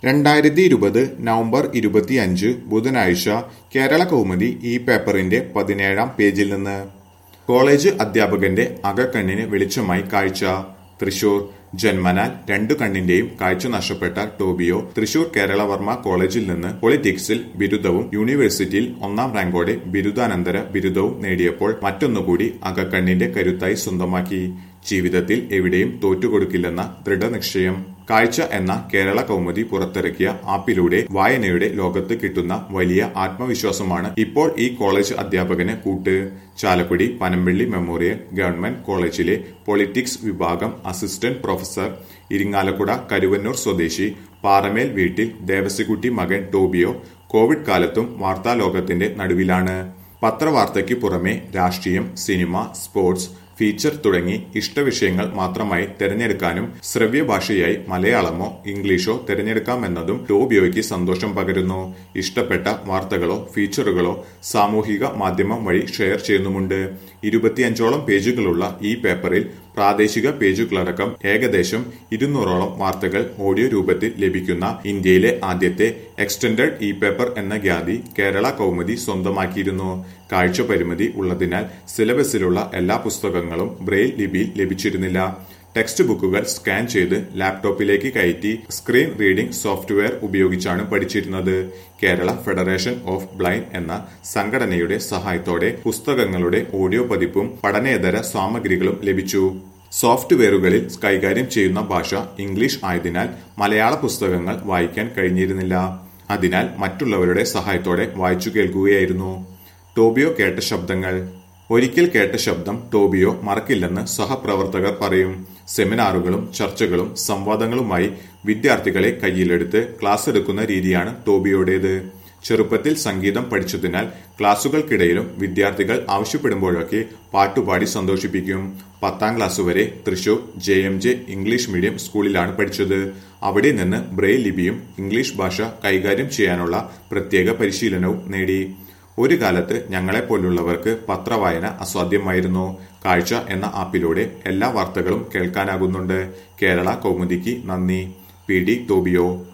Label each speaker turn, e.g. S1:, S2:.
S1: രണ്ടായിരത്തി ഇരുപത് നവംബർ ഇരുപത്തിയഞ്ച് ബുധനാഴ്ച കേരള കൗമുദി ഈ പേപ്പറിന്റെ പതിനേഴാം പേജിൽ നിന്ന് കോളേജ് അധ്യാപകന്റെ അകക്കണ്ണിന് വെളിച്ചമായി കാഴ്ച തൃശൂർ ജന്മനാൽ രണ്ടു കണ്ണിന്റെയും കാഴ്ച നഷ്ടപ്പെട്ട ടോബിയോ തൃശൂർ കേരളവർമ്മ കോളേജിൽ നിന്ന് പൊളിറ്റിക്സിൽ ബിരുദവും യൂണിവേഴ്സിറ്റിയിൽ ഒന്നാം റാങ്കോടെ ബിരുദാനന്തര ബിരുദവും നേടിയപ്പോൾ മറ്റൊന്നുകൂടി അകക്കണ്ണിന്റെ കരുത്തായി സ്വന്തമാക്കി ജീവിതത്തിൽ എവിടെയും തോറ്റുകൊടുക്കില്ലെന്ന ദൃഢനിശ്ചയം കാഴ്ച എന്ന കേരള കൗമുദി പുറത്തിറക്കിയ ആപ്പിലൂടെ വായനയുടെ ലോകത്ത് കിട്ടുന്ന വലിയ ആത്മവിശ്വാസമാണ് ഇപ്പോൾ ഈ കോളേജ് അധ്യാപകന് കൂട്ട് ചാലക്കുടി പനമ്പള്ളി മെമ്മോറിയൽ ഗവൺമെന്റ് കോളേജിലെ പൊളിറ്റിക്സ് വിഭാഗം അസിസ്റ്റന്റ് പ്രൊഫസർ ഇരിങ്ങാലക്കുട കരുവന്നൂർ സ്വദേശി പാറമേൽ വീട്ടിൽ ദേവസിക്കുട്ടി മകൻ ടോബിയോ കോവിഡ് കാലത്തും വാർത്താലോകത്തിന്റെ നടുവിലാണ് പത്രവാർത്തയ്ക്ക് പുറമെ രാഷ്ട്രീയം സിനിമ സ്പോർട്സ് ഫീച്ചർ തുടങ്ങി ഇഷ്ടവിഷയങ്ങൾ മാത്രമായി തിരഞ്ഞെടുക്കാനും ശ്രവ്യഭാഷയായി മലയാളമോ ഇംഗ്ലീഷോ തിരഞ്ഞെടുക്കാമെന്നതും ടോബിയോയ്ക്ക് സന്തോഷം പകരുന്നു ഇഷ്ടപ്പെട്ട വാർത്തകളോ ഫീച്ചറുകളോ സാമൂഹിക മാധ്യമം വഴി ഷെയർ ചെയ്യുന്നുമുണ്ട് ഇരുപത്തിയഞ്ചോളം പേജുകളുള്ള ഈ പേപ്പറിൽ പ്രാദേശിക പേജുകളടക്കം ഏകദേശം ഇരുന്നൂറോളം വാർത്തകൾ ഓഡിയോ രൂപത്തിൽ ലഭിക്കുന്ന ഇന്ത്യയിലെ ആദ്യത്തെ എക്സ്റ്റൻഡഡ് ഇ പേപ്പർ എന്ന ഖ്യാതി കേരള കൗമുദി സ്വന്തമാക്കിയിരുന്നു കാഴ്ച പരിമിതി ഉള്ളതിനാൽ സിലബസിലുള്ള എല്ലാ പുസ്തകങ്ങളും ബ്രെയിൽ ലിപിയിൽ ലഭിച്ചിരുന്നില്ല ടെക്സ്റ്റ് ബുക്കുകൾ സ്കാൻ ചെയ്ത് ലാപ്ടോപ്പിലേക്ക് കയറ്റി സ്ക്രീൻ റീഡിംഗ് സോഫ്റ്റ്വെയർ ഉപയോഗിച്ചാണ് പഠിച്ചിരുന്നത് കേരള ഫെഡറേഷൻ ഓഫ് ബ്ലൈൻഡ് എന്ന സംഘടനയുടെ സഹായത്തോടെ പുസ്തകങ്ങളുടെ ഓഡിയോ പതിപ്പും പഠനേതര സാമഗ്രികളും ലഭിച്ചു സോഫ്റ്റ്വെയറുകളിൽ കൈകാര്യം ചെയ്യുന്ന ഭാഷ ഇംഗ്ലീഷ് ആയതിനാൽ മലയാള പുസ്തകങ്ങൾ വായിക്കാൻ കഴിഞ്ഞിരുന്നില്ല അതിനാൽ മറ്റുള്ളവരുടെ സഹായത്തോടെ വായിച്ചു കേൾക്കുകയായിരുന്നു ടോബിയോ കേട്ട ശബ്ദങ്ങൾ ഒരിക്കൽ കേട്ട ശബ്ദം ടോബിയോ മറക്കില്ലെന്ന് സഹപ്രവർത്തകർ പറയും സെമിനാറുകളും ചർച്ചകളും സംവാദങ്ങളുമായി വിദ്യാർത്ഥികളെ കയ്യിലെടുത്ത് ക്ലാസ് എടുക്കുന്ന രീതിയാണ് ടോബിയോടേത് ചെറുപ്പത്തിൽ സംഗീതം പഠിച്ചതിനാൽ ക്ലാസുകൾക്കിടയിലും വിദ്യാർത്ഥികൾ ആവശ്യപ്പെടുമ്പോഴൊക്കെ പാട്ടുപാടി സന്തോഷിപ്പിക്കും പത്താം ക്ലാസ് വരെ Thrissur J M J English medium സ്കൂളിലാണ് പഠിച്ചത് അവിടെ നിന്ന് ബ്രെയിൽ ലിപിയും ഇംഗ്ലീഷ് ഭാഷ കൈകാര്യം ചെയ്യാനുള്ള പ്രത്യേക പരിശീലനവും നേടി ഒരു കാലത്ത് ഞങ്ങളെപ്പോലുള്ളവർക്ക് പത്രവായന അസാധ്യമായിരുന്നു കാഴ്ച എന്ന ആപ്പിലൂടെ എല്ലാ വാർത്തകളും കേൾക്കാനാകുന്നുണ്ട് കേരള കൗമുദിക്ക് നന്ദി പി ഡി ടോബിയോ